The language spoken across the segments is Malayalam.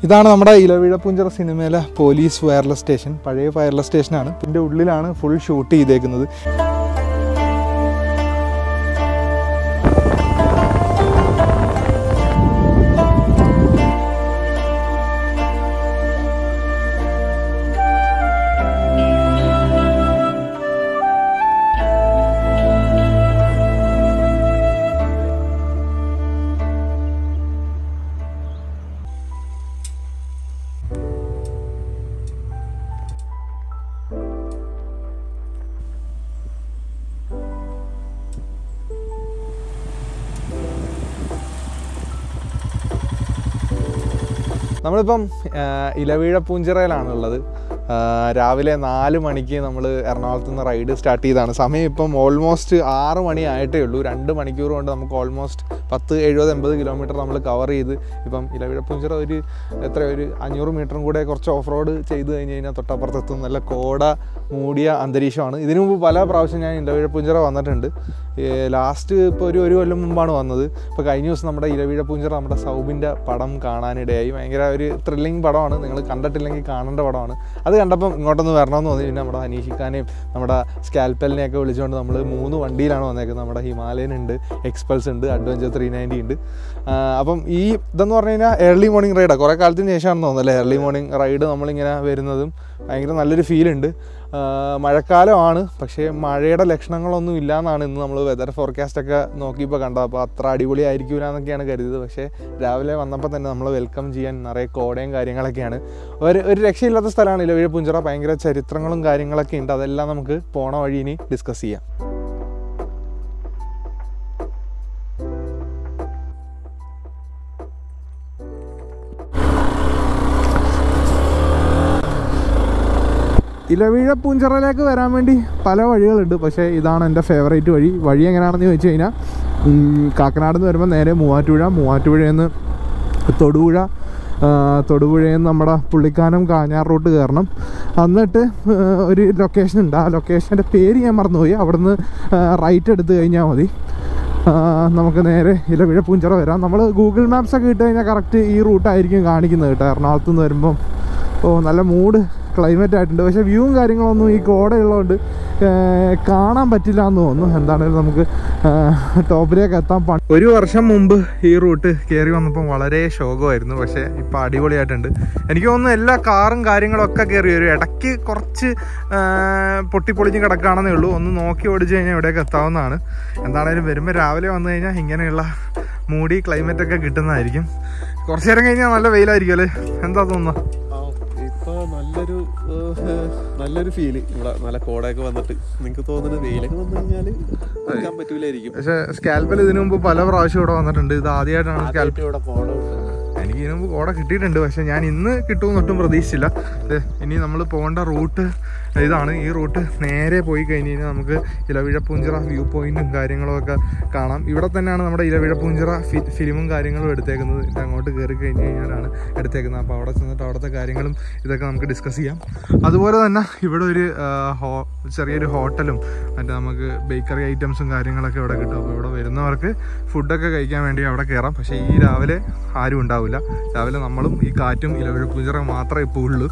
ഇതാണ് നമ്മുടെ ഇലവിഴപ്പുഞ്ചിറ സിനിമയിലെ പോലീസ് വയർലെസ് സ്റ്റേഷൻ പഴയ വയർലെസ് സ്റ്റേഷനാണ് ഇതിൻ്റെ ഉള്ളിലാണ് ഫുൾ ഷൂട്ട് ചെയ്തേക്കുന്നത് നമ്മളിപ്പം ആ, ഇലവീഴ പൂഞ്ചിറയിലാണുള്ളത് ആ, രാവിലെ നാല് മണിക്ക് നമ്മൾ എറണാകുളത്ത് നിന്ന് റൈഡ് സ്റ്റാർട്ട് ചെയ്തതാണ് സമയം ഇപ്പം ഓൾമോസ്റ്റ് ആറ് മണി ആയിട്ടേ ഉള്ളൂ രണ്ട് മണിക്കൂർ കൊണ്ട് നമുക്ക് ഓൾമോസ്റ്റ് പത്ത് എഴുപത് എൺപത് കിലോമീറ്റർ നമ്മൾ കവർ ചെയ്ത് ഇപ്പം ഇലവിഴ പൂഞ്ചിറ ഒരു എത്ര ഒരു അഞ്ഞൂറ് മീറ്ററും കൂടെ കുറച്ച് ഓഫ് റോഡ് ചെയ്ത് കഴിഞ്ഞ് കഴിഞ്ഞാൽ തൊട്ടപ്പുറത്തെത്തും നല്ല കോട മൂടിയ അന്തരീക്ഷമാണ് ഇതിനു മുമ്പ് പല പ്രാവശ്യം ഞാൻ ഇലവിഴ പൂഞ്ചിറ വന്നിട്ടുണ്ട് ലാസ്റ്റ് ഇപ്പോൾ ഒരു ഒരു കൊല്ലം മുമ്പാണ് വന്നത് ഇപ്പോൾ കഴിഞ്ഞ ദിവസം നമ്മുടെ ഇലവിഴ പൂഞ്ചിറ നമ്മുടെ സൗബിൻ്റെ പടം കാണാനിടയായി ഭയങ്കര ഒരു ത്രില്ലിംഗ് പടമാണ് നിങ്ങൾ കണ്ടിട്ടില്ലെങ്കിൽ കാണേണ്ട പടമാണ് അത് കണ്ടപ്പം ഇങ്ങോട്ടൊന്ന് വരണമെന്ന് തോന്നി പിന്നെ നമ്മുടെ അനീഷിക്കാനെയും നമ്മുടെ സ്കാൽപ്പലിനെയൊക്കെ വിളിച്ചുകൊണ്ട് നമ്മൾ മൂന്ന് വണ്ടിയിലാണ് വന്നേക്കുന്നത് നമ്മുടെ ഹിമാലയൻ ഉണ്ട് എക്സ്പൾസ് ഉണ്ട് അഡ്വഞ്ചർ ത്രീ നയൻറ്റി ഉണ്ട് ആ, അപ്പം ഈ ഇതെന്ന് പറഞ്ഞു കഴിഞ്ഞാൽ ഏർലി മോർണിംഗ് റൈഡാണ് കുറേ കാലത്തിന് ശേഷമാണെന്ന് തോന്നുന്നല്ലേ ഏർലി മോർണിംഗ് റൈഡ് നമ്മളിങ്ങനെ വരുന്നതും ഭയങ്കര നല്ലൊരു ഫീലുണ്ട് മഴക്കാലമാണ് പക്ഷേ മഴയുടെ ലക്ഷണങ്ങളൊന്നും ഇല്ലയെന്നാണ് ഇന്ന് നമ്മൾ വെതർ ഫോർകാസ്റ്റ് ഒക്കെ നോക്കിയപ്പോൾ കണ്ടത് അപ്പോൾ അത്ര അടിപൊളി ആയിരിക്കില്ല എന്നൊക്കെയാണ് കരുതിയത് പക്ഷേ രാവിലെ വന്നപ്പോൾ തന്നെ നമ്മൾ വെൽക്കം ചെയ്യാൻ നിറയെ കോടയും കാര്യങ്ങളൊക്കെയാണ് ഒരു ഒരു രക്ഷയില്ലാത്ത സ്ഥലമാണ് ഇലവീഴ പുഞ്ചിറ ഭയങ്കര ചരിത്രങ്ങളും കാര്യങ്ങളൊക്കെ ഉണ്ട് അതെല്ലാം നമുക്ക് പോണ വഴി ഇനി ഡിസ്കസ് ചെയ്യാം ഇലവീഴ പൂഞ്ചിറയിലേക്ക് വരാൻ വേണ്ടി പല വഴികളുണ്ട് പക്ഷേ ഇതാണ് എൻ്റെ ഫേവറേറ്റ് വഴി വഴി എങ്ങനെയാണെന്ന് ചോദിച്ചു കഴിഞ്ഞാൽ ഉം, കാക്കനാട് നിന്ന് വരുമ്പോൾ നേരെ മൂവാറ്റുപുഴ മൂവാറ്റുപുഴയിൽ നിന്ന് തൊടുപുഴ ആ, തൊടുപുഴയിൽ നിന്ന് നമ്മുടെ പുള്ളിക്കാനം കാഞ്ഞാർ റൂട്ട് കയറണം എന്നിട്ട് ആ, ഒരു ലൊക്കേഷൻ ഉണ്ട് ആ ലൊക്കേഷൻ്റെ പേര് ഞാൻ മറന്നുപോയി അവിടുന്ന് റൈറ്റ് എടുത്ത് കഴിഞ്ഞാൽ മതി ആ, നമുക്ക് നേരെ ഇലവിഴ പൂഞ്ചിറ വരാം നമ്മൾ ഗൂഗിൾ മാപ്സ് ഒക്കെ ഇട്ട് കഴിഞ്ഞാൽ കറക്റ്റ് ഈ റൂട്ടായിരിക്കും കാണിക്കുന്നത് കേട്ടോ എറണാകുളത്ത് നിന്ന് വരുമ്പം ഓ നല്ല മൂഡ് ക്ലൈമറ്റ് ആയിട്ടുണ്ട് പക്ഷേ വ്യൂവും കാര്യങ്ങളൊന്നും ഈ കോടയുള്ളതുകൊണ്ട് ഏർ, കാണാൻ പറ്റില്ല എന്ന് തോന്നുന്നു എന്താണേലും നമുക്ക് ഏർ, ടോപ്പിലേക്ക് എത്താൻ പണി ഒരു വർഷം മുമ്പ് ഈ റൂട്ട് കയറി വന്നപ്പോൾ വളരെ ശോകമായിരുന്നു പക്ഷേ ഇപ്പം അടിപൊളിയായിട്ടുണ്ട് എനിക്ക് തോന്നുന്നു എല്ലാ കാറും കാര്യങ്ങളും ഒക്കെ കയറി വരും ഇടയ്ക്ക് കുറച്ച് ഏർ, പൊട്ടിപ്പൊളിഞ്ഞ് കിടക്കുകയാണെന്നേ ഉള്ളൂ ഒന്ന് നോക്കി ഓടിച്ചു കഴിഞ്ഞാൽ ഇവിടേക്ക് എത്താവുന്നതാണ് എന്താണേലും വരുമ്പോൾ രാവിലെ വന്നു കഴിഞ്ഞാൽ ഇങ്ങനെയുള്ള മൂടി ക്ലൈമറ്റ് ഒക്കെ കിട്ടുന്നതായിരിക്കും കുറച്ച് നേരം കഴിഞ്ഞാൽ നല്ല വെയിലായിരിക്കും അല്ലേ എന്താ തോന്നുന്നു ആ, ഇപ്പൊ നല്ലൊരു ഏഹ്, നല്ലൊരു ഫീല് ഇവിടെ നല്ല കോടയൊക്കെ വന്നിട്ട് നിങ്ങക്ക് തോന്നുന്നത് വെയിലൊക്കെ വന്നു കഴിഞ്ഞാല് നിൽക്കാൻ പറ്റൂലായിരിക്കും പക്ഷെ സ്കാൽപ്പൽ ഇതിനു മുമ്പ് പല പ്രാവശ്യം ഇവിടെ വന്നിട്ടുണ്ട് ഇത് ആദ്യമായിട്ടാണ് സ്കാൽപ്പ് ആദ്യമായിട്ട് ഇവിടെ കോട കിട്ടുന്നത് എനിക്ക് ഇതിനു മുമ്പ് കോട കിട്ടിയിട്ടുണ്ട് പക്ഷെ ഞാൻ ഇന്ന് കിട്ടുമെന്ന് ഒട്ടും പ്രതീക്ഷിച്ചില്ല ദേ, ഇനി നമ്മൾ പോകേണ്ട റൂട്ട് ഇതാണ് ഈ റൂട്ട് നേരെ പോയി കഴിഞ്ഞ് കഴിഞ്ഞാൽ നമുക്ക് ഇലവിഴ പൂഞ്ചിറ വ്യൂ പോയിന്റും കാര്യങ്ങളും ഒക്കെ കാണാം ഇവിടെ തന്നെയാണ് നമ്മുടെ ഇലവിഴ പൂഞ്ചിറ ഫി- ഫിലിമും കാര്യങ്ങളും എടുത്തേക്കുന്നത് ഇത് അങ്ങോട്ട് കയറി കഴിഞ്ഞ് കഴിഞ്ഞാലാണ് എടുത്തേക്കുന്നത് അപ്പോൾ അവിടെ ചെന്നിട്ട് അവിടുത്തെ കാര്യങ്ങളും ഇതൊക്കെ നമുക്ക് ഡിസ്കസ് ചെയ്യാം അതുപോലെ തന്നെ ഇവിടെ ഒരു ആ, ഹോ ചെറിയൊരു ഹോട്ടലും മറ്റേ നമുക്ക് ബേക്കറി ഐറ്റംസും കാര്യങ്ങളൊക്കെ ഇവിടെ കിട്ടും അപ്പോൾ ഇവിടെ വരുന്നവർക്ക് ഫുഡൊക്കെ കഴിക്കാൻ വേണ്ടി അവിടെ കയറാം പക്ഷേ ഈ രാവിലെ ആരും ഉണ്ടാവില്ല രാവിലെ നമ്മളും ഈ കാറ്റും ഇലവിഴ പൂഞ്ചിറ മാത്രമേ ഇപ്പോൾ ഉള്ളൂ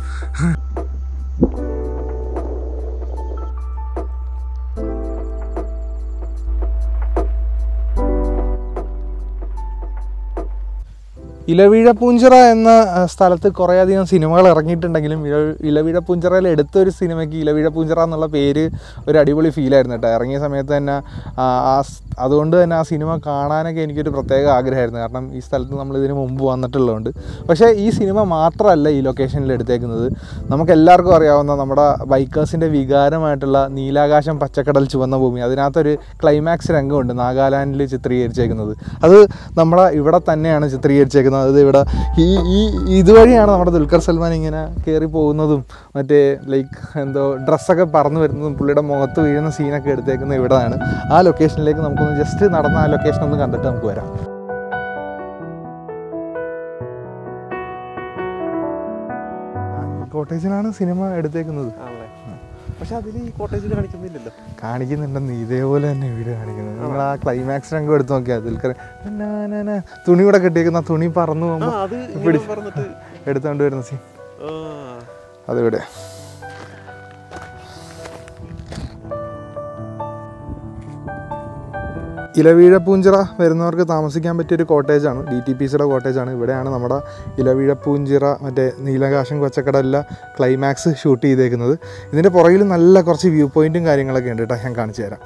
ഇലവീഴപ്പൂഞ്ചിറ എന്ന ആ, സ്ഥലത്ത് കുറേയധികം സിനിമകൾ ഇറങ്ങിയിട്ടുണ്ടെങ്കിലും ഇല- ഇലവീഴപ്പൂഞ്ചിറയിൽ എടുത്തൊരു സിനിമയ്ക്ക് ഇലവീഴപ്പൂഞ്ചിറ എന്നുള്ള പേര് ഒരു അടിപൊളി ഫീലായിരുന്നു കേട്ടോ ഇറങ്ങിയ സമയത്ത് തന്നെ ആ, ആ സ്- അതുകൊണ്ട് തന്നെ ആ സിനിമ കാണാനൊക്കെ എനിക്കൊരു പ്രത്യേക ആഗ്രഹമായിരുന്നു കാരണം ഈ സ്ഥലത്ത് നമ്മൾ ഇതിന് മുമ്പ് വന്നിട്ടുള്ളതുകൊണ്ട് പക്ഷേ ഈ സിനിമ മാത്രമല്ല ഈ ലൊക്കേഷനിൽ എടുത്തേക്കുന്നത് നമുക്ക് എല്ലാവർക്കും അറിയാവുന്ന നമ്മുടെ ബൈക്കേഴ്സിൻ്റെ വികാരമായിട്ടുള്ള നീലാകാശം പച്ചക്കടൽ ചുവന്ന ഭൂമി അതിനകത്തൊരു ക്ലൈമാക്സ് രംഗമുണ്ട് നാഗാലാൻഡിൽ ചിത്രീകരിച്ചേക്കുന്നത് അത് നമ്മളെ ഇവിടെ തന്നെയാണ് ചിത്രീകരിച്ചേക്കുന്നത് അത് ഇവിടെ ഈ ഈ ഇതുവഴിയാണ് നമ്മുടെ ദുൽഖർ സൽമാൻ ഇങ്ങനെ കയറി പോകുന്നതും മറ്റേ ലൈക്ക് എന്തോ ഡ്രസ്സൊക്കെ പറന്നു വരുന്നതും പുള്ളിയുടെ മുഖത്ത് വീഴുന്ന സീനൊക്കെ എടുത്തേക്കുന്നത് ഇവിടെയാണ് ആ ലൊക്കേഷനിലേക്ക് നമുക്കൊന്ന് ജസ്റ്റ് നടന്ന ആ ലൊക്കേഷൻ ഒന്ന് കണ്ടിട്ട് നമുക്ക് വരാം കോട്ടേജിലാണ് സിനിമ എടുത്തേക്കുന്നത് ആണല്ലേ പക്ഷെ അതിൽ ഈ കോട്ടേജിൽ കാണിക്കുന്നില്ലല്ലോ കാണിക്കുന്നുണ്ടെന്ന് ഇതേപോലെ തന്നെ വീഡിയോ കാണിക്കുന്നത് നിങ്ങൾ ആ ക്ലൈമാക്സ് രംഗം എടുത്ത് നോക്കിയാൽ ദുൽഖർ തുണി കൂടെ കെട്ടിയേക്കുന്ന തുണി പറന്നു ആ പോകുമ്പോൾ അത് ഇങ്ങനെ പിടിച്ച്. പറഞ്ഞിട്ട് എടുത്തുകൊണ്ട് വരുന്ന സീൻ ആ, അതിവിടെ ഇലവീഴപ്പൂഞ്ചിറ വരുന്നവർക്ക് താമസിക്കാൻ പറ്റിയൊരു കോട്ടേജാണ് ഡി ടി പി സിയുടെ കോട്ടേജാണ് ഇവിടെയാണ് നമ്മുടെ ഇലവീഴപ്പൂഞ്ചിറ മറ്റേ നീലകാശം കൊച്ചക്കടലില ക്ലൈമാക്സ് ഷൂട്ട് ചെയ്തേക്കുന്നത് ഇതിൻ്റെ പുറകിൽ നല്ല കുറച്ച് വ്യൂ പോയിൻറ്റും കാര്യങ്ങളൊക്കെ ഉണ്ട് കേട്ടോ ഞാൻ കാണിച്ചു തരാം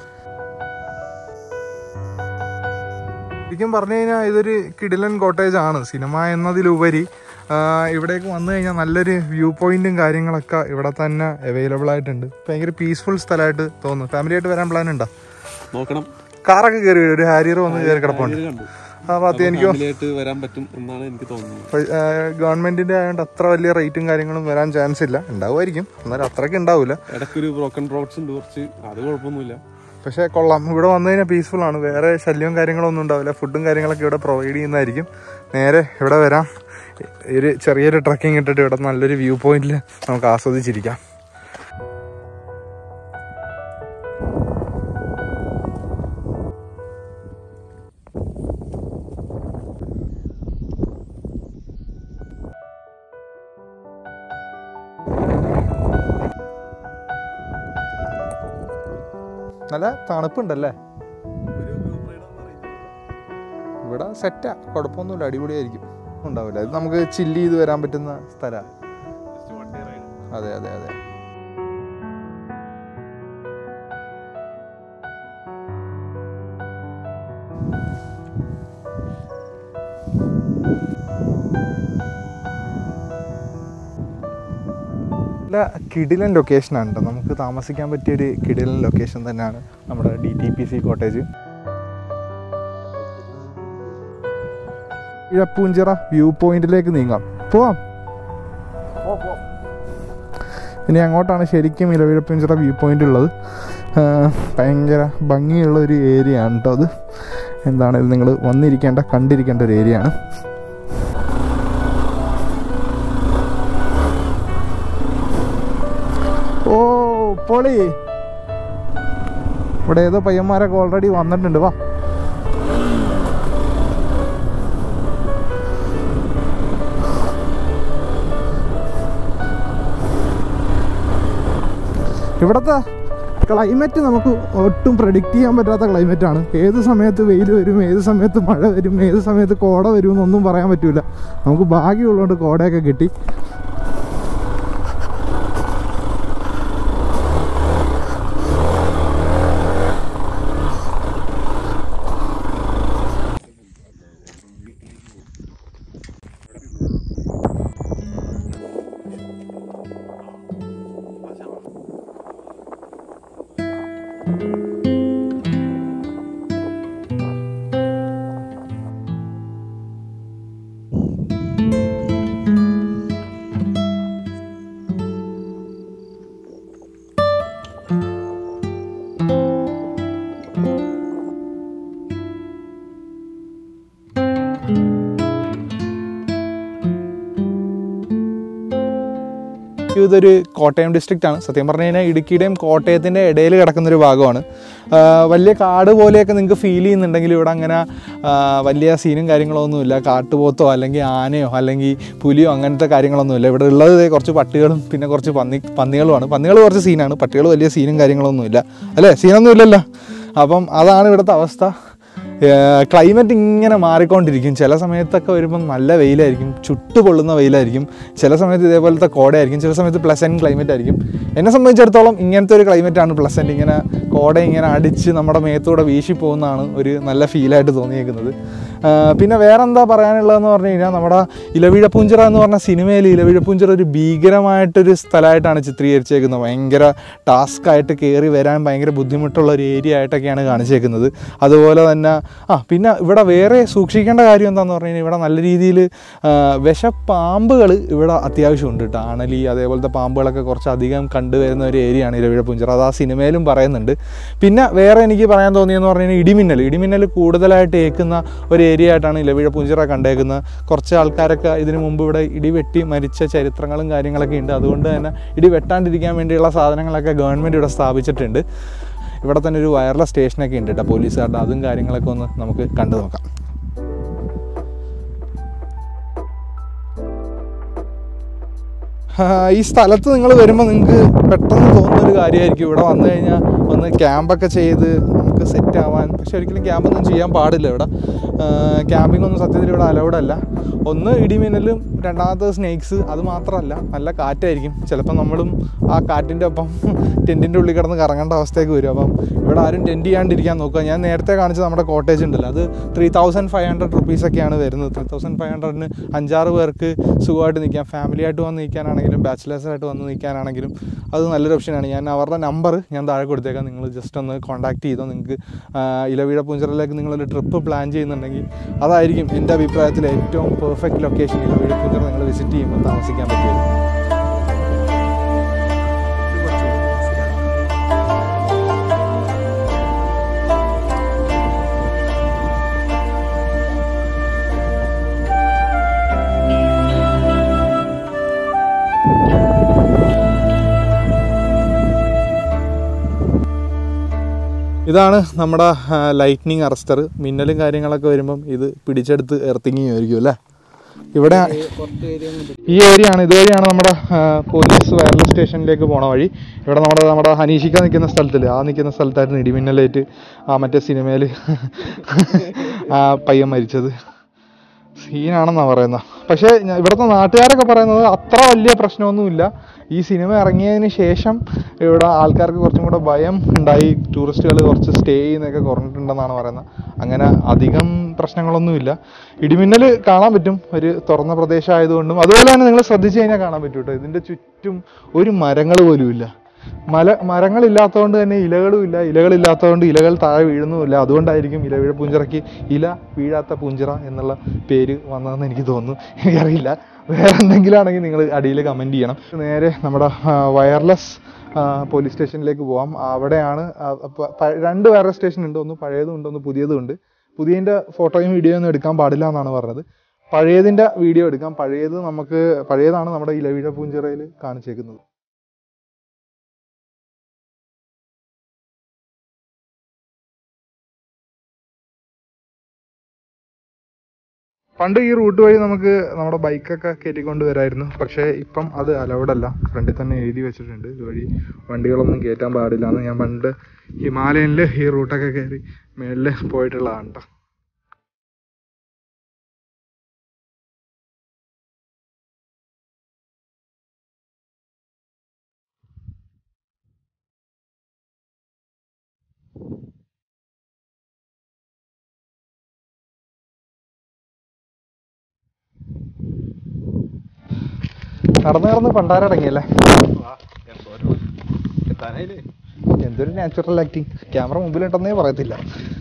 ശരിക്കും പറഞ്ഞു കഴിഞ്ഞാൽ ഇതൊരു കിടിലൻ കോട്ടേജ് ആണ് സിനിമ എന്നതിലുപരി ആ, ഇവിടേക്ക് വന്നു കഴിഞ്ഞാൽ നല്ലൊരു വ്യൂ പോയിന്റും കാര്യങ്ങളൊക്കെ ഇവിടെ തന്നെ അവൈലബിൾ ആയിട്ടുണ്ട് ഭയങ്കര പീസ്ഫുൾ സ്ഥലമായിട്ട് തോന്നുന്നു ഫാമിലി ആയിട്ട് വരാൻ പ്ലാൻ ഉണ്ടോ നോക്കണം കാറൊക്കെ കയറി വരും ഒരു ഹാരിയർ വന്ന് കയറി കിടപ്പുണ്ട് ഇത് കണ്ടു ആ ഭാഗത്ത് എനിക്ക് ഫാമിലിയായിട്ട് വരാൻ പറ്റും എന്നാണ് എനിക്ക് തോന്നുന്നത് ഗവൺമെന്റിന്റെ ആയതുകൊണ്ട് അത്ര വലിയ റേറ്റും കാര്യങ്ങളും വരാൻ ചാൻസ് ഇല്ല ഉണ്ടാവുമായിരിക്കും എന്നാലും അത്രയ്ക്ക് ഉണ്ടാവില്ല ഇടയ്ക്കൊരു ബ്രോക്കൺ റോഡ്സ് ഉണ്ട് കുറച്ച് അത് കുഴപ്പമൊന്നുമില്ല പക്ഷേ കൊള്ളാം ഇവിടെ വന്നു കഴിഞ്ഞാൽ പീസ്ഫുൾ ആണ് വേറെ ശല്യവും കാര്യങ്ങളൊന്നും ഉണ്ടാവില്ല ഫുഡും കാര്യങ്ങളൊക്കെ ഇവിടെ പ്രൊവൈഡ് ചെയ്യുന്നതായിരിക്കും നേരെ ഇവിടെ വരാം ഒരു ചെറിയൊരു ട്രക്കിംഗ് ഇട്ടിട്ട് ഇവിടെ നല്ലൊരു വ്യൂ പോയിന്റിൽ നമുക്ക് ആസ്വദിച്ചിരിക്കാം നല്ല തണുപ്പുണ്ടല്ലേ ഇവിടെ സെറ്റാ കുഴപ്പമൊന്നുമില്ല അടിപൊളിയായിരിക്കും ഉണ്ടാവില്ല ഇത് നമുക്ക് ചില്ല് ചെയ്ത് വരാൻ പറ്റുന്ന സ്ഥലമാണ് അതെ അതെ അതെ നല്ല കിടിലൻ ലൊക്കേഷനാണ് കേട്ടോ നമുക്ക് താമസിക്കാൻ പറ്റിയൊരു കിടിലൻ ലൊക്കേഷൻ തന്നെയാണ് നമ്മുടെ D T P C cottage Ilaveezhapoonchira view പോയിന്റിലേക്ക് നീങ്ങാം പോവാം ഇനി അങ്ങോട്ടാണ് ശരിക്കും ഇലവിഴപ്പൂഞ്ചിറ വ്യൂ പോയിന്റ് ഉള്ളത് ആ, ഭയങ്കര ഭംഗിയുള്ള ഒരു ഏരിയ ആണ് കേട്ടോ അത് എന്താണെങ്കിലും നിങ്ങൾ വന്നിരിക്കേണ്ട കണ്ടിരിക്കേണ്ട ഒരു ഏരിയ ആണ് ഓ പൊളി ഇവിടെ ഏതോ പയ്യന്മാരൊക്കെ ഓൾറെഡി വന്നിട്ടുണ്ട് വാ ഇവിടുത്തെ ക്ലൈമറ്റ് നമുക്ക് ഒട്ടും പ്രഡിക്റ്റ് ചെയ്യാൻ പറ്റാത്ത ക്ലൈമറ്റ് ആണ് ഏത് സമയത്ത് വെയിൽ വരും ഏത് സമയത്ത് മഴ വരും ഏത് സമയത്ത് കോട വരും എന്നൊന്നും പറയാൻ പറ്റൂല നമുക്ക് ഭാഗ്യമുള്ളതുകൊണ്ട് കോടയൊക്കെ കിട്ടി ഇതൊരു കോട്ടയം ഡിസ്ട്രിക്റ്റ് ആണ് സത്യം പറഞ്ഞു കഴിഞ്ഞാൽ ഇടുക്കിയുടെയും കോട്ടയത്തിൻ്റെ ഇടയിൽ കിടക്കുന്ന ഒരു ഭാഗമാണ് ആ, വലിയ കാട് പോലെയൊക്കെ നിങ്ങൾക്ക് ഫീൽ ചെയ്യുന്നുണ്ടെങ്കിൽ ഇവിടെ അങ്ങനെ ആ, വലിയ സീനും കാര്യങ്ങളൊന്നുമില്ല കാട്ടുപോത്തോ അല്ലെങ്കിൽ ആനയോ അല്ലെങ്കിൽ പുലിയോ അങ്ങനത്തെ കാര്യങ്ങളൊന്നുമില്ല ഇവിടെ ഉള്ളത് ദേ കുറച്ച് പട്ടികളും പിന്നെ കുറച്ച് പന്നി പന്നികളുമാണ് പന്നികൾ കുറച്ച് സീനാണ് പട്ടികൾ വലിയ സീനും കാര്യങ്ങളൊന്നുമില്ല അല്ലേ സീനൊന്നും ഇല്ലല്ലോ അപ്പം അതാണ് ഇവിടുത്തെ അവസ്ഥ ക്ലൈമറ്റ് ഇങ്ങനെ മാറിക്കൊണ്ടിരിക്കും ചില സമയത്തൊക്കെ വരുമ്പം നല്ല വെയിലായിരിക്കും ചുട്ടു പൊള്ളുന്ന വെയിലായിരിക്കും ചില സമയത്ത് ഇതേപോലത്തെ കോടയായിരിക്കും ചില സമയത്ത് പ്ലസൻറ്റ് ക്ലൈമറ്റ് ആയിരിക്കും എന്നെ സംബന്ധിച്ചിടത്തോളം ഇങ്ങനത്തെ ഒരു ക്ലൈമറ്റാണ് പ്ലസൻറ്റ് ഇങ്ങനെ കോട ഇങ്ങനെ അടിച്ച് നമ്മുടെ മേത്തൂടെ വീശി പോകുന്നതാണ് ഒരു നല്ല ഫീലായിട്ട് തോന്നിയേക്കുന്നത് ആ, പിന്നെ വേറെ എന്താ പറയാനുള്ളതെന്ന് പറഞ്ഞു കഴിഞ്ഞാൽ നമ്മുടെ ഇലവിഴപ്പൂഞ്ചിറ എന്ന് പറഞ്ഞ സിനിമയിൽ ഇലവിഴപ്പൂഞ്ചിറ ഒരു ഭീകരമായിട്ടൊരു സ്ഥലമായിട്ടാണ് ചിത്രീകരിച്ചേക്കുന്നത് ഭയങ്കര ടാസ്ക് ആയിട്ട് കയറി വരാൻ ഭയങ്കര ബുദ്ധിമുട്ടുള്ള ഒരു ഏരിയ ആയിട്ടൊക്കെയാണ് കാണിച്ചേക്കുന്നത് അതുപോലെ തന്നെ ആ പിന്നെ ഇവിടെ വേറെ സൂക്ഷിക്കേണ്ട കാര്യം എന്താണെന്ന് പറഞ്ഞു കഴിഞ്ഞാൽ ഇവിടെ നല്ല രീതിയിൽ വിഷപ്പാമ്പുകൾ ഇവിടെ അത്യാവശ്യമുണ്ട് കേട്ടോ അണലി അതേപോലത്തെ പാമ്പുകളൊക്കെ കുറച്ച് അധികം കണ്ടുവരുന്ന ഒരു ഏരിയയാണ് ഇലവിഴപ്പൂഞ്ചിറ അത് ആ സിനിമയിലും പറയുന്നുണ്ട് പിന്നെ വേറെ എനിക്ക് പറയാൻ തോന്നിയെന്ന് പറഞ്ഞു കഴിഞ്ഞാൽ ഇടിമിന്നൽ ഇടിമിന്നൽ കൂടുതലായിട്ട് ഏൽക്കുന്ന ഒരു ഏരിയ ആയിട്ടാണ് ഇലവിഴ പുഞ്ചിറ കണ്ടേക്കുന്നത് കുറച്ച് ആൾക്കാരൊക്കെ ഇതിനു മുമ്പ് ഇവിടെ ഇടി വെട്ടി മരിച്ച ചരിത്രങ്ങളും കാര്യങ്ങളൊക്കെ ഉണ്ട് അതുകൊണ്ട് തന്നെ ഇടി വെട്ടാണ്ടിരിക്കാൻ വേണ്ടിയുള്ള സാധനങ്ങളൊക്കെ ഗവൺമെൻറ് ഇവിടെ സ്ഥാപിച്ചിട്ടുണ്ട് ഇവിടെ തന്നെ ഒരു വയർലെസ് സ്റ്റേഷനൊക്കെ ഉണ്ട് കേട്ടോ പോലീസുകാരുടെ അതും കാര്യങ്ങളൊക്കെ ഒന്ന് നമുക്ക് കണ്ടു നോക്കാം ആ, ഈ സ്ഥലത്ത് നിങ്ങൾ വരുമ്പോൾ നിങ്ങൾക്ക് പെട്ടെന്ന് തോന്നുന്ന ഒരു കാര്യമായിരിക്കും ഇവിടെ വന്നു കഴിഞ്ഞാൽ ഒന്ന് ക്യാമ്പൊക്കെ ചെയ്ത് നമുക്ക് സെറ്റ് ആവാൻ പക്ഷെ ഒരിക്കലും ക്യാമ്പൊന്നും ചെയ്യാൻ പാടില്ല ഇവിടെ ക്യാമ്പിംഗ് ഒന്നും സത്യത്തിൽ ഇവിടെ അലൗഡ് അല്ല ഒന്ന് ഇടിമിന്നലും രണ്ടാമത്തെ സ്നേക്സ് അത് മാത്രമല്ല നല്ല കാറ്റായിരിക്കും ചിലപ്പോൾ നമ്മളും ആ കാറ്റിൻ്റെ ഒപ്പം ടെൻറ്റിൻ്റെ ഉള്ളിൽ കിടന്ന് കറങ്ങേണ്ട അവസ്ഥയൊക്കെ വരും അപ്പം ഇവിടെ ആരും ടെൻറ്റ് ചെയ്യാണ്ടിരിക്കാൻ നോക്കുക ഞാൻ നേരത്തെ കാണിച്ച നമ്മുടെ കോട്ടേജ് ഉണ്ടല്ലോ അത് ത്രീ തൗസൻഡ് ഫൈവ് ഹൺഡ്രഡ് റുപ്പീസൊക്കെയാണ് വരുന്നത് ത്രീ തൗസൻഡ് ഫൈവ് ഹൺഡ്രഡിന് അഞ്ചാറ് പേർക്ക് സുഖമായിട്ട് നിൽക്കാം ഫാമിലി ആയിട്ട് വന്ന് നിൽക്കാനാണെങ്കിലും ബാച്ചിലേഴ്സായിട്ട് വന്ന് നിൽക്കാനാണെങ്കിലും അത് നല്ലൊരു ഓപ്ഷനാണ് ഞാൻ അവരുടെ നമ്പർ ഞാൻ താഴെ കൊടുത്തേക്കാം നിങ്ങൾ ജസ്റ്റ് ഒന്ന് കോൺടാക്ട് ചെയ്തോ നിങ്ങൾക്ക് ഇലവീഴ പൂഞ്ചിറയിലേക്ക് നിങ്ങളൊരു ട്രിപ്പ് പ്ലാൻ ചെയ്യുന്നുണ്ടെങ്കിൽ അതായിരിക്കും എൻ്റെ അഭിപ്രായത്തിൽ ഏറ്റവും പെർഫെക്റ്റ് ലൊക്കേഷൻ ഇലവീഴ പൂഞ്ചിറ നിങ്ങൾ വിസിറ്റ് ചെയ്യുമ്പോൾ താമസിക്കാൻ പറ്റിയത് ഇതാണ് നമ്മുടെ ലൈറ്റ്നിങ് അറസ്റ്റർ മിന്നലും കാര്യങ്ങളൊക്കെ വരുമ്പം ഇത് പിടിച്ചെടുത്ത് എർത്തിങ് ചെയ്യുമായിരിക്കും അല്ലേ ഇവിടെ ഈ ഏരിയ ആണ് ഇതുവഴിയാണ് നമ്മുടെ ആ, പോലീസ് വയർലെസ് സ്റ്റേഷനിലേക്ക് പോണ വഴി ഇവിടെ നമ്മുടെ നമ്മുടെ ഹനീഷിക്ക നിൽക്കുന്ന സ്ഥലത്തില്ലേ ആ നിൽക്കുന്ന സ്ഥലത്തായിരുന്നു ഇടിമിന്നലേറ്റ് ആ മറ്റേ സിനിമയിൽ ആ പയ്യൻ മരിച്ചത് സീനാണെന്നാണ് പറയുന്നത് പക്ഷേ ഞ- ഇവിടുത്തെ നാട്ടുകാരൊക്കെ പറയുന്നത് അത്ര വലിയ പ്രശ്നമൊന്നുമില്ല ഈ സിനിമ ഇറങ്ങിയതിന് ശേഷം ഇവിടെ ആൾക്കാർക്ക് കുറച്ചും കൂടെ ഭയം ഉണ്ടായി ടൂറിസ്റ്റുകൾ കുറച്ച് സ്റ്റേ ചെയ്യുന്നതൊക്കെ കുറഞ്ഞിട്ടുണ്ടെന്നാണ് പറയുന്നത് അങ്ങനെ അധികം പ്രശ്നങ്ങളൊന്നുമില്ല ഇടിമിന്നൽ കാണാൻ പറ്റും ഒരു തുറന്ന പ്രദേശം ആയതുകൊണ്ടും അതുപോലെ തന്നെ നിങ്ങൾ ശ്രദ്ധിച്ചു കഴിഞ്ഞാൽ കാണാൻ പറ്റും കേട്ടോ ഇതിൻ്റെ ചുറ്റും ഒരു മരങ്ങൾ പോലും ഇല്ല മല മരങ്ങളില്ലാത്തതുകൊണ്ട് തന്നെ ഇലകളും ഇല്ല ഇലകളില്ലാത്തതുകൊണ്ട് ഇലകൾ താഴെ വീഴുന്നുമില്ല അതുകൊണ്ടായിരിക്കും ഇല വീഴ പൂഞ്ചിറയ്ക്ക് ഇല വീഴാത്ത പൂഞ്ചിറ എന്നുള്ള പേര് വന്നതെന്ന് എനിക്ക് തോന്നുന്നു എനിക്കറിയില്ല വേറെ എന്തെങ്കിലും ആണെങ്കിൽ നിങ്ങൾ അടിയിൽ കമൻറ്റ് ചെയ്യണം നേരെ നമ്മുടെ വയർലെസ് പോലീസ് സ്റ്റേഷനിലേക്ക് പോവാം അവിടെയാണ് ആ, പ- പ- രണ്ട് വയർലെസ് സ്റ്റേഷൻ ഉണ്ട് ഒന്ന് പഴയതും ഉണ്ട് ഒന്ന് പുതിയതും ഉണ്ട് പുതിയതിൻ്റെ ഫോട്ടോയും വീഡിയോയും ഒന്നും എടുക്കാൻ പാടില്ല എന്നാണ് പറഞ്ഞത് പഴയതിൻ്റെ വീഡിയോ എടുക്കാം പഴയത് നമുക്ക് പഴയതാണ് നമ്മുടെ ഇലവീഴ പൂഞ്ചിറയിൽ കാണിച്ചേക്കുന്നത് പണ്ട് ഈ റൂട്ട് വഴി നമുക്ക് നമ്മുടെ ബൈക്കൊക്കെ കയറ്റിക്കൊണ്ട് വരായിരുന്നു പക്ഷേ ഇപ്പം അത് അലൗഡ് അല്ല ഫ്രണ്ടിൽ തന്നെ എഴുതി വെച്ചിട്ടുണ്ട് ഇതുവഴി വണ്ടികളൊന്നും കയറ്റാൻ പാടില്ല എന്ന് ഞാൻ പണ്ട് ഹിമാലയനിൽ ഈ റൂട്ടൊക്കെ കയറി മേളിൽ പോയിട്ടുള്ളതാണ് കേട്ടോ നടന്ന് നടന്ന് പണ്ടാരടങ്ങിയല്ലേ എത്താനായില്ലേ എന്തൊരു നാച്ചുറൽ ആക്ടിങ് ക്യാമറ മുമ്പിലുണ്ടെന്നേ പറയത്തില്ല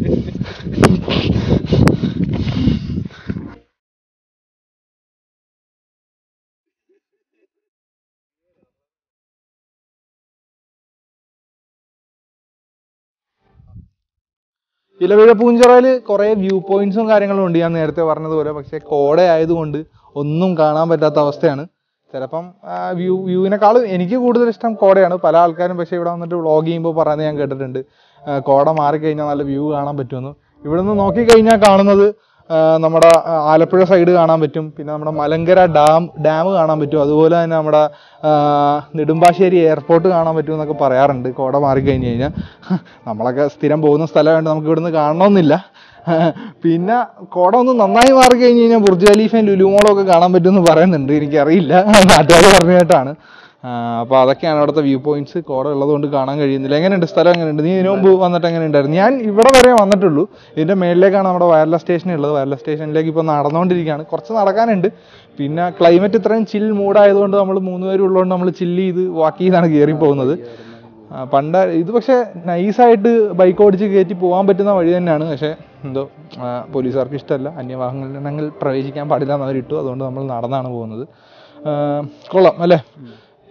ഇലവിഴ പൂഞ്ചിറയിൽ കുറേ വ്യൂ പോയിന്റ്സും കാര്യങ്ങളും ഉണ്ട് ഞാൻ നേരത്തെ പറഞ്ഞതുപോലെ പക്ഷേ കോട ആയതുകൊണ്ട് ഒന്നും കാണാൻ പറ്റാത്ത അവസ്ഥയാണ് ചിലപ്പം വ്യൂ വ്യൂവിനേക്കാളും എനിക്ക് കൂടുതൽ ഇഷ്ടം കോടയാണ് പല ആൾക്കാരും പക്ഷേ ഇവിടെ വന്നിട്ട് വ്ളോഗ് ചെയ്യുമ്പോൾ പറയുന്നത് ഞാൻ കേട്ടിട്ടുണ്ട് ആ, കോട മാറിക്കഴിഞ്ഞാൽ നല്ല വ്യൂ കാണാൻ പറ്റുമെന്ന് ഇവിടെ നിന്ന് നോക്കിക്കഴിഞ്ഞാൽ കാണുന്നത് ആ, നമ്മുടെ ആ, ആലപ്പുഴ സൈഡ് കാണാൻ പറ്റും പിന്നെ നമ്മുടെ മലങ്കര ഡാം ഡാം കാണാൻ പറ്റും അതുപോലെ തന്നെ നമ്മുടെ ആ, നെടുമ്പാശ്ശേരി എയർപോർട്ട് കാണാൻ പറ്റും എന്നൊക്കെ പറയാറുണ്ട് കോട മാറിക്കഴിഞ്ഞ് കഴിഞ്ഞാൽ നമ്മളൊക്കെ സ്ഥിരം പോകുന്ന സ്ഥലമായതുകൊണ്ട് നമുക്ക് ഇവിടുന്ന് കാണണമെന്നില്ല പിന്നെ കോട ഒന്ന് നന്നായി മാറി കഴിഞ്ഞ് കഴിഞ്ഞാൽ ബുർജ് ഖലീഫയും ലുലുമോളും ഒക്കെ കാണാൻ പറ്റുമെന്ന് പറയുന്നുണ്ട് എനിക്കറിയില്ല നാട്ടുകാർ പറഞ്ഞു കേട്ടാണ് അപ്പോൾ അതൊക്കെയാണ് അവിടുത്തെ വ്യൂ പോയിന്റ്സ് കോട ഉള്ളതുകൊണ്ട് കാണാൻ കഴിയുന്നില്ല എങ്ങനെയുണ്ട് സ്ഥലം എങ്ങനെയുണ്ട് നീ ഇതിനു മുമ്പ് വന്നിട്ട് എങ്ങനെ ഉണ്ടായിരുന്നു ഞാൻ ഇവിടെ വരെ വന്നിട്ടുള്ളൂ ഇതിൻ്റെ മേളിലേക്കാണ് നമ്മുടെ വയർലെസ് സ്റ്റേഷൻ ഉള്ളത് വയർലെസ് സ്റ്റേഷനിലേക്ക് ഇപ്പോൾ നടന്നുകൊണ്ടിരിക്കുകയാണ് കുറച്ച് നടക്കാനുണ്ട് പിന്നെ ക്ലൈമറ്റ് ഇത്രയും ചിൽ മൂഡായതുകൊണ്ട് നമ്മൾ മൂന്ന് പേരും ഉള്ളതുകൊണ്ട് നമ്മൾ ചില്ല് ചെയ്ത് വാക്ക് ചെയ്താണ് കയറി പോകുന്നത് ആ, പണ്ട് ഇത് പക്ഷേ നൈസായിട്ട് ബൈക്ക് ഓടിച്ച് കയറ്റി പോകാൻ പറ്റുന്ന വഴി തന്നെയാണ് പക്ഷേ എന്തോ ആ, പോലീസുകാർക്ക് ഇഷ്ടമല്ല അന്യവാഹനങ്ങൾ പ്രവേശിക്കാൻ പാടില്ല എന്ന് അവരിട്ടു അതുകൊണ്ട് നമ്മൾ നടന്നാണ് പോകുന്നത് ആ, കൊള്ളാം അല്ലേ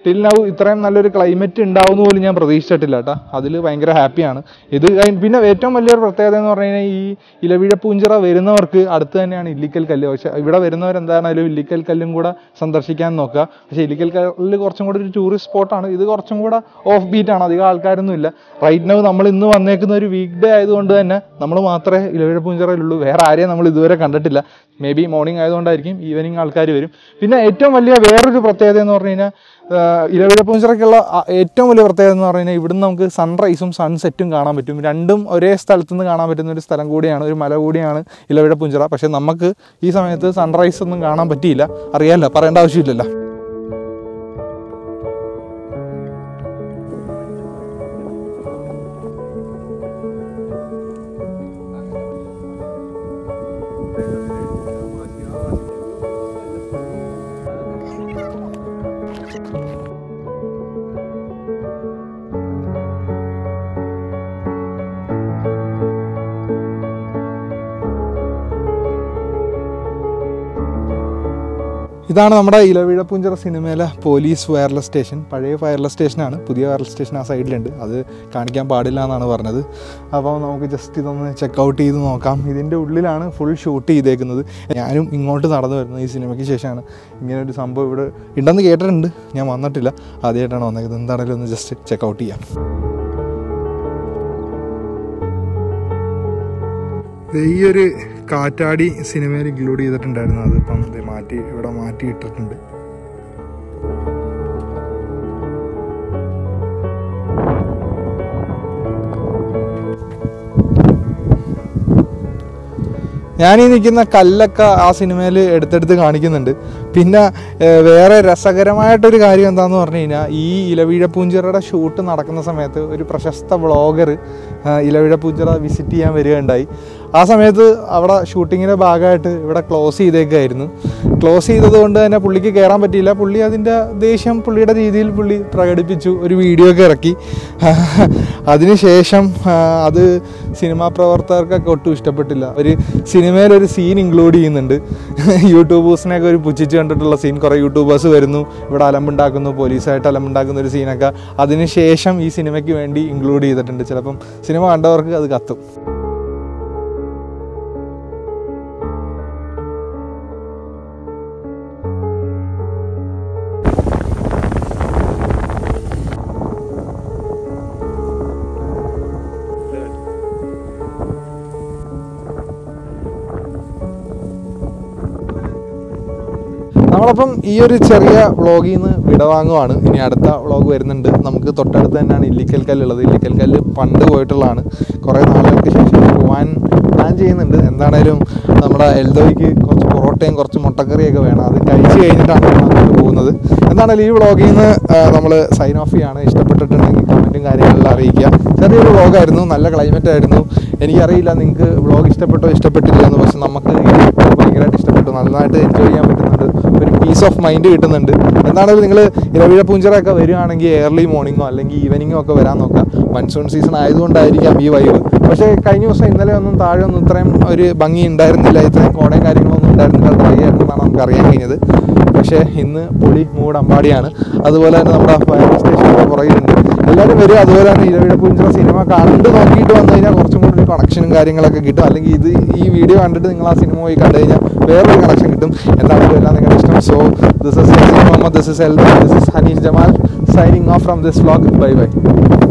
ടിൽ നൗ ഇത്രയും നല്ലൊരു ക്ലൈമറ്റ് ഉണ്ടാവുമെന്ന് പോലും ഞാൻ പ്രതീക്ഷിച്ചിട്ടില്ല കേട്ടോ അതിൽ ഭയങ്കര ഹാപ്പിയാണ് ഇത് കഴി- പിന്നെ ഏറ്റവും വലിയൊരു പ്രത്യേകത എന്ന് പറഞ്ഞു കഴിഞ്ഞാൽ ഈ ഇലവിഴ പൂഞ്ചിറ വരുന്നവർക്ക് അടുത്ത് തന്നെയാണ് ഇല്ലിക്കൽ കല്ല് പക്ഷേ ഇവിടെ വരുന്നവർ എന്താണേലും ഇല്ലിക്കൽ കല്ലും കൂടെ സന്ദർശിക്കാൻ നോക്കുക പക്ഷേ ഇല്ലിക്കൽ കല്ല് കുറച്ചും കൂടെ ഒരു ടൂറിസ്റ്റ് സ്പോട്ടാണ് ഇത് കുറച്ചും കൂടെ ഓഫ് ബീറ്റ് ആണ് അധികം ആൾക്കാരൊന്നും ഇല്ല റൈറ്റ് നൗ നമ്മൾ ഇന്ന് വന്നേക്കുന്ന ഒരു വീക്ക് ഡേ ആയതുകൊണ്ട് തന്നെ നമ്മൾ മാത്രമേ ഇലവിഴ പൂഞ്ചിറയിലുള്ളൂ വേറെ ആരെയും നമ്മൾ ഇതുവരെ കണ്ടിട്ടില്ല മേ ബി മോർണിംഗ് ആയതുകൊണ്ടായിരിക്കും ഈവനിങ് ആൾക്കാർ വരും പിന്നെ ഏറ്റവും വലിയ വേറൊരു പ്രത്യേകത എന്ന് പറഞ്ഞു കഴിഞ്ഞാൽ ഇലവിഴ പൂഞ്ചിറയ്ക്കുള്ള ആ- ഏറ്റവും വലിയ പ്രത്യേകത എന്ന് പറഞ്ഞു കഴിഞ്ഞാൽ ഇവിടുന്ന് നമുക്ക് സൺറൈസും സൺസെറ്റും കാണാൻ പറ്റും രണ്ടും ഒരേ സ്ഥലത്ത് നിന്ന് കാണാൻ പറ്റുന്ന ഒരു സ്ഥലം കൂടിയാണ് ഒരു മല കൂടിയാണ് ഇലവിഴ പൂഞ്ചിറ പക്ഷേ നമുക്ക് ഈ സമയത്ത് സൺറൈസ് ഒന്നും കാണാൻ പറ്റിയില്ല അറിയാമല്ലോ പറയേണ്ട ആവശ്യമില്ലല്ലോ ഇതാണ് നമ്മുടെ ഇലവീഴപ്പൂഞ്ചിറ സിനിമയിലെ പോലീസ് വയർലെസ് സ്റ്റേഷൻ പഴയ വയർലെസ് സ്റ്റേഷനാണ് പുതിയ വയർലെസ് സ്റ്റേഷൻ ആ സൈഡിലുണ്ട് അത് കാണിക്കാൻ പാടില്ല എന്നാണ് പറഞ്ഞത് അപ്പോൾ നമുക്ക് ജസ്റ്റ് ഇതൊന്ന് ചെക്കൗട്ട് ചെയ്ത് നോക്കാം ഇതിൻ്റെ ഉള്ളിലാണ് ഫുൾ ഷൂട്ട് ചെയ്തേക്കുന്നത് ഞാനും ഇങ്ങോട്ട് നടന്നു വരുന്നത് ഈ സിനിമയ്ക്ക് ശേഷമാണ് ഇങ്ങനെ ഒരു സംഭവം ഇവിടെ ഉണ്ടെന്ന് കേട്ടിട്ടുണ്ട് ഞാൻ വന്നിട്ടില്ല ആദ്യമായിട്ടാണ് വന്നേക്കുന്നത് എന്താണെങ്കിലും ഒന്ന് ജസ്റ്റ് ചെക്കൗട്ട് ചെയ്യാം ഈ ഒരു കാറ്റാടി സിനിമയിൽ ഇൻക്ലൂഡ് ചെയ്തിട്ടുണ്ടായിരുന്നു അതിപ്പം ദേ മാറ്റി ഇവിടെ മാറ്റി ഇട്ടിട്ടുണ്ട് ഞാനീ നിൽക്കുന്ന കല്ലൊക്കെ ആ സിനിമയിൽ എടുത്തെടുത്ത് കാണിക്കുന്നുണ്ട് പിന്നെ ഏഹ്, വേറെ രസകരമായിട്ടൊരു കാര്യം എന്താന്ന് പറഞ്ഞു കഴിഞ്ഞാൽ ഈ ഇലവീഴ പൂഞ്ചിറയുടെ ഷൂട്ട് നടക്കുന്ന സമയത്ത് ഒരു പ്രശസ്ത വ്ളോഗർ ഇലവീഴ പൂഞ്ചിറ വിസിറ്റ് ചെയ്യാൻ വരികയുണ്ടായി ആ സമയത്ത് അവിടെ ഷൂട്ടിങ്ങിൻ്റെ ഭാഗമായിട്ട് ഇവിടെ ക്ലോസ് ചെയ്തേക്കായിരുന്നു ക്ലോസ് ചെയ്തത് കൊണ്ട് തന്നെ പുള്ളിക്ക് കയറാൻ പറ്റിയില്ല പുള്ളി അതിൻ്റെ ദേഷ്യം പുള്ളിയുടെ രീതിയിൽ പുള്ളി പ്രകടിപ്പിച്ചു ഒരു വീഡിയോ ഒക്കെ ഇറക്കി അതിനുശേഷം ആ, അത് സിനിമാ പ്രവർത്തകർക്കൊക്കെ ഒട്ടും ഇഷ്ടപ്പെട്ടില്ല ഒരു സിനിമയിൽ ഒരു സീൻ ഇൻക്ലൂഡ് ചെയ്യുന്നുണ്ട് യൂട്യൂബേഴ്സിനെയൊക്കെ ഒരു പുച്ഛിച്ച് കണ്ടിട്ടുള്ള സീൻ കുറേ യൂട്യൂബേഴ്സ് വരുന്നു ഇവിടെ അലമ്പുണ്ടാക്കുന്നു പോലീസായിട്ട് അലമ്പുണ്ടാക്കുന്ന ഒരു സീനൊക്കെ അതിനുശേഷം ഈ സിനിമയ്ക്ക് വേണ്ടി ഇൻക്ലൂഡ് ചെയ്തിട്ടുണ്ട് ചിലപ്പം സിനിമ കണ്ടവർക്ക് അത് കത്തും നമ്മളപ്പം ഈ ഒരു ചെറിയ വ്ളോഗിൽ നിന്ന് വിടവാങ്ങുവാണ് ഇനി അടുത്ത വ്ളോഗ് വരുന്നുണ്ട് നമുക്ക് തൊട്ടടുത്ത് തന്നെയാണ് ഇല്ലിക്കൽ കല്ലുള്ളത് ഇല്ലിക്കൽ കല്ല് പണ്ട് പോയിട്ടുള്ളതാണ് കുറേ നാളുകൾക്ക് ശേഷം പോകാൻ പ്ലാൻ ചെയ്യുന്നുണ്ട് എന്താണേലും നമ്മുടെ എൽദോയ്ക്ക് കുറച്ച് പൊറോട്ടയും കുറച്ച് മുട്ടക്കറിയൊക്കെ വേണം അത് കഴിച്ച് കഴിഞ്ഞിട്ടാണ് നമ്മൾ അങ്ങോട്ട് പോകുന്നത് എന്താണേലും ഈ വ്ളോഗിൽ നിന്ന് നമ്മൾ സൈൻ ഓഫ് ചെയ്യാണ് ഇഷ്ടപ്പെട്ടിട്ടുണ്ടെങ്കിൽ കമൻറ്റും കാര്യങ്ങളെല്ലാം അറിയിക്കുക ചെറിയൊരു വ്ളോഗായിരുന്നു നല്ല ക്ലൈമറ്റ് ആയിരുന്നു എനിക്കറിയില്ല നിങ്ങൾക്ക് വ്ളോഗ് ഇഷ്ടപ്പെട്ടോ ഇഷ്ടപ്പെട്ടില്ല എന്ന് പക്ഷെ നമുക്ക് ഈ വ്ളോഗ് ഭയങ്കരമായിട്ട് ഇഷ്ടപ്പെട്ടു നന്നായിട്ട് എൻജോയ് ചെയ്യാൻ പറ്റുന്നുണ്ട് ഒരു പീസ് ഓഫ് മൈൻഡ് കിട്ടുന്നുണ്ട് എന്താണെങ്കിലും നിങ്ങൾ ഇരവിഴ പൂഞ്ചിറയൊക്കെ വരികയാണെങ്കിൽ ഏർലി മോർണിംഗോ അല്ലെങ്കിൽ ഈവനിങ്ങോ ഒക്കെ വരാൻ നോക്കുക മൺസൂൺ സീസൺ ആയതുകൊണ്ടായിരിക്കാം ഈ വൈബ് പക്ഷേ കഴിഞ്ഞ ദിവസം ഇന്നലെ ഒന്നും താഴെ ഒന്നും ഇത്രയും ഒരു ഭംഗി ഉണ്ടായിരുന്നില്ല ഇത്രയും കോടയും കാര്യങ്ങളൊന്നും ഉണ്ടായിരുന്നില്ല ഡ്രൈ ആയിരുന്നെന്നാണ് നമുക്ക് അറിയാൻ കഴിഞ്ഞത് പക്ഷേ ഇന്ന് പൊളി മൂട് അമ്പാടിയാണ് അതുപോലെ തന്നെ നമ്മുടെ ഫയർ സ്റ്റേഷനൊക്കെ പുറകിലുണ്ട് എല്ലാവരും വരും അതുപോലെ തന്നെ ഇരവിഴ പൂഞ്ചിറ സിനിമ കണ്ട് നോക്കിയിട്ട് വന്നു കഴിഞ്ഞാൽ കുറച്ചും കൂടി ഒരു കണക്ഷനും കാര്യങ്ങളൊക്കെ കിട്ടും അല്ലെങ്കിൽ ഇത് ഈ വീഡിയോ കണ്ടിട്ട് നിങ്ങൾ ആ സിനിമ പോയി കണ്ടു കഴിഞ്ഞാൽ വേറൊരു കണക്ഷൻ കിട്ടും എന്താണെങ്കിലും എല്ലാം നിങ്ങളുടെ ഇഷ്ടം so this is Muhammad this is L this is Hanish Jamal signing off from this vlog bye by